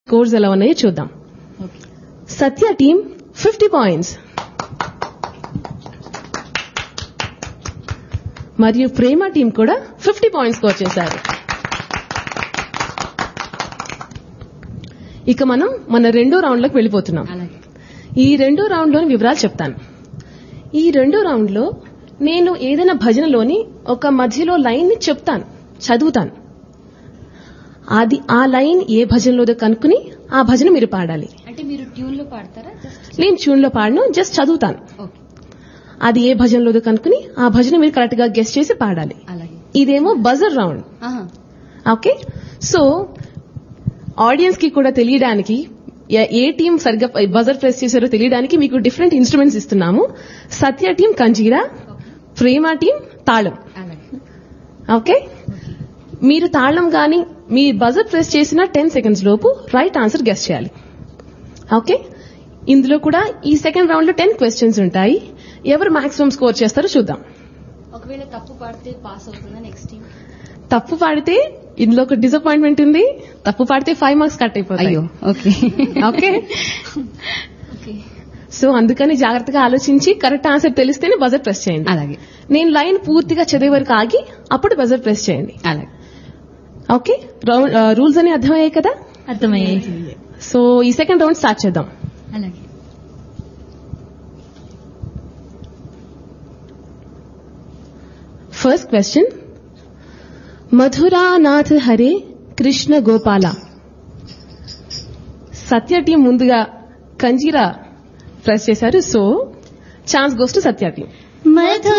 scores ఎలా ఉన్నాయో చూద్దాం సత్య టీం ఫిఫ్టీ పాయింట్స్ మరియు ప్రేమ టీం కూడా ఫిఫ్టీ పాయింట్స్ స్కోర్ చేశారు ఇక మనం మన రెండో రౌండ్ లోకి వెళ్ళిపోతున్నాం అలాగే ఈ రెండో రౌండ్ లోని వివరాలు చెప్తాను ఈ రెండో రౌండ్ లో నేను ఏదైనా భజనలోని ఒక మధ్యలో లైన్ ని చెప్తాను చదువుతాను అది ఆ లైన్ ఏ భజనలోదో కనుక్కుని ఆ భజన మీరు పాడాలి అంటే మీరు ట్యూన్ లో పాడతారా జస్ట్ నేను ట్యూన్ లో పాడను జస్ట్ చదువుతాను ఓకే అది ఏ భజనలోదో కనుక్కుని ఆ భజన మీరు కరెక్ట్ గా గెస్ట్ చేసి పాడాలి అలాగే ఇదేమో బజర్ రౌండ్ ఆహా ఓకే సో ఆడియన్స్ కి కూడా తెలియడానికి ఏ- ఏ టీం సరిగ్గా బజర్ ప్రెస్ చేశారో తెలియడానికి మీకు డిఫరెంట్ ఇన్స్ట్రుమెంట్స్ ఇస్తున్నాము సత్య టీం కంజీరా ప్రేమ టీం తాళం అలాగే ఓకే మీరు తాళం గాని మీ బజర్ ప్రెస్ చేసిన టెన్ సెకండ్స్ లోపు రైట్ ఆన్సర్ గెస్ట్ చేయాలి ఓకే ఇందులో కూడా ఈ సెకండ్ రౌండ్ లో టెన్ క్వశ్చన్స్ ఉంటాయి ఎవరు మాక్సిమం స్కోర్ చేస్తారో చూద్దాం ఒకవేళ తప్పు పాడితే పాస్ అవుతుందా నెక్స్ట్ టీం తప్పు పాడితే ఇందులో ఒక డిసప్పాయింట్మెంట్ ఉంది తప్పు పాడితే ఫైవ్ మార్క్స్ కట్ అయిపోతాయి అయ్యో ఓకే ఓకే ఓకే సో అందుకని జాగ్రత్తగా ఆలోచించి కరెక్ట్ ఆన్సర్ తెలిస్తేనే బజర్ ప్రెస్ చేయండి అలాగే నేను లైన్ పూర్తిగా చదివే వరకు ఆగి అప్పుడు బజర్ ప్రెస్ చేయండి అలాగే ఓకే రూల్స్ అని అర్థమయ్యాయి కదా అర్థమయ్యాయి సో ఈ సెకండ్ రౌండ్ స్టార్ట్ చేద్దాం అలాగే first question Madhuranath Hare Krishna Gopala Satya team ముందుగా కంజీరా ప్రెస్ చేశారు so chance goes to Satya team Madhu